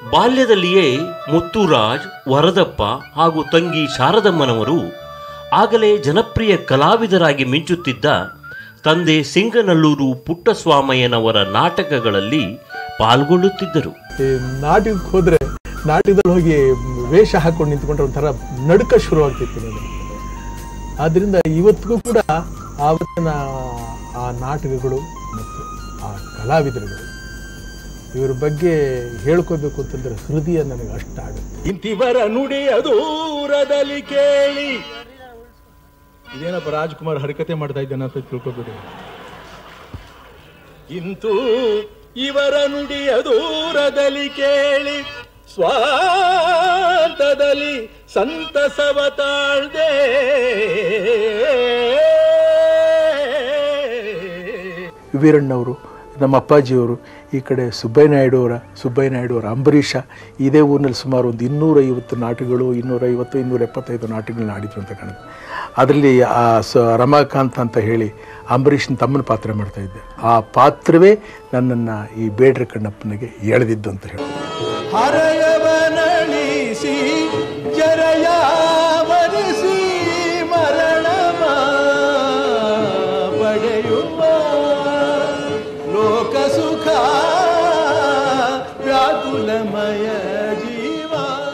ಬಾಲ್ಯದಲ್ಲಿಯೇ ಮುತ್ತುರಾಜ್ ವರದಪ್ಪ ಹಾಗೂ ತಂಗಿ ಶಾರದಮ್ಮನವರು ಆಗಲೇ ಜನಪ್ರಿಯ ಕಲಾವಿದರಾಗಿ ಮಿಂಚುತ್ತಿದ್ದ ತಂದೆ ಸಿಂಗನಲ್ಲೂರು ಪುಟ್ಟಸ್ವಾಮಯ್ಯನವರ ನಾಟಕಗಳಲ್ಲಿ ಪಾಲ್ಗೊಳ್ಳುತ್ತಿದ್ದರು ಈ ನಾಟಕಕ್ಕೆ ಹೋದ್ರೆ ನಾಟಕದಲ್ಲಿ ಹೋಗಿ ವೇಷ ಹಾಕೊಂಡು ನಿಂತ್ಕೊಂಡ್ರೆ ಒಂಥರ ನಡುಕ ಶುರುವಾಗ್ತಿತ್ತು ನನಗೆ ಆದ್ರಿಂದ ಇವತ್ತಿಗೂ ಕೂಡ ಆವತ್ತಿನ ಆ ನಾಟಕಗಳು ಮತ್ತು ಆ ಕಲಾವಿದರುಗಳು ಇವರ ಬಗ್ಗೆ ಹೇಳ್ಕೋಬೇಕು ಅಂತಂದ್ರೆ ಹೃದಯ ನನಗೆ ಅಷ್ಟ ಆಗುತ್ತೆ ಇಂತಿವರ ನುಡಿಯ ದೂರದಲ್ಲಿ ಕೇಳಿ ಇದೇನಪ್ಪ ರಾಜ್ಕುಮಾರ್ ಹರಕತೆ ಮಾಡ್ತಾ ಇದ್ದಾನೆ ಅಂತ ತಿಳ್ಕೊಬೇಡಿ ಇಂತೂ ಇವರ ನುಡಿಯ ದೂರದಲ್ಲಿ ಕೇಳಿ ಸ್ವಾಂತದಲ್ಲಿ ಸಂತಸವ ತಾಳ್ದೆ ವೀರಣ್ಣವರು ನಮ್ಮ ಅಪ್ಪಾಜಿಯವರು ಈ ಕಡೆ ಸುಬ್ಬಯ್ಯ ನಾಯ್ಡು ಅವರ ಸುಬ್ಬಯ್ಯ ನಾಯ್ಡು ಅವರ ಅಂಬರೀಷ ಇದೇ ಊರಿನಲ್ಲಿ ಸುಮಾರು ಒಂದು ಇನ್ನೂರೈವತ್ತು ನಾಟಕಗಳು ಇನ್ನೂರೈವತ್ತು ಇನ್ನೂರ ಎಪ್ಪತ್ತೈದು ನಾಟಕಗಳನ್ನ ಆಡಿದ್ರು ಅಂತ ಕಾಣುತ್ತೆ ಅದರಲ್ಲಿ ಆ ಸ ರಮಾಕಾಂತ್ ಅಂತ ಹೇಳಿ ಅಂಬರೀಷನ ತಮ್ಮನ ಪಾತ್ರ ಮಾಡ್ತಾ ಇದ್ದೆ ಆ ಪಾತ್ರವೇ ನನ್ನನ್ನು ಈ ಬೇಡ್ರ ಕಣ್ಣಪ್ಪನಿಗೆ ಎಳೆದಿದ್ದು ಅಂತ ಹೇಳಿ ಹರಯವನಳಿಸಿ ಜರಯ ಮರಿಸಿ ಮರಣಮ ಪಡೆಯುವ ಲೋಕ ಸುಖ ವ್ಯಾಕುಲಮಯ ಜೀವ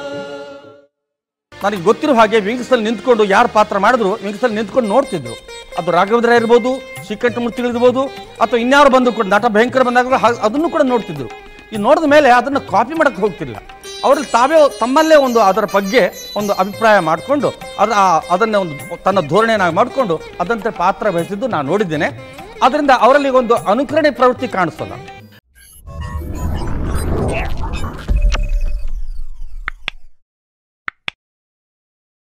ನನಗೆ ಗೊತ್ತಿರೋ ಹಾಗೆ ವಿಂಗ್ಸಲ್ಲಿ ನಿಂತ್ಕೊಂಡು ಯಾರು ಪಾತ್ರ ಮಾಡಿದ್ರು ವಿಂಗ್ಸಲ್ಲಿ ನಿಂತ್ಕೊಂಡು ನೋಡ್ತಿದ್ರು ಅದು ರಾಘವೇಂದ್ರ ಇರ್ಬೋದು ಶ್ರೀಕಂಠಮೂರ್ತಿ ಇರ್ಬೋದು ಅಥವಾ ಇನ್ಯಾರು ಬಂದು ಕೂಡ ನಟ ಭಯಂಕರ ಬಂದಾಗ ಹಾ- ಅದನ್ನು ಕೂಡ ನೋಡ್ತಿದ್ರು ಈ ನೋಡಿದ ಮೇಲೆ ಅದನ್ನು ಕಾಪಿ ಮಾಡಕ್ಕೆ ಹೋಗ್ತಿಲ್ಲ ಅವರಲ್ಲಿ ತಾವೇ ತಮ್ಮಲ್ಲೇ ಒಂದು ಅದರ ಬಗ್ಗೆ ಒಂದು ಅಭಿಪ್ರಾಯ ಮಾಡಿಕೊಂಡು ಅದ ಆ- ಅದನ್ನೇ ಒಂದು ತನ್ನ ಧೋರಣೆಯನ್ನಾಗಿ ಮಾಡಿಕೊಂಡು ಅದಂತೆ ಪಾತ್ರ ವಹಿಸಿದ್ದು ನಾನು ನೋಡಿದ್ದೇನೆ ಅದರಿಂದ ಅವರಲ್ಲಿ ಒಂದು ಅನುಕರಣೆ ಪ್ರವೃತ್ತಿ ಕಾಣಿಸಲ್ಲ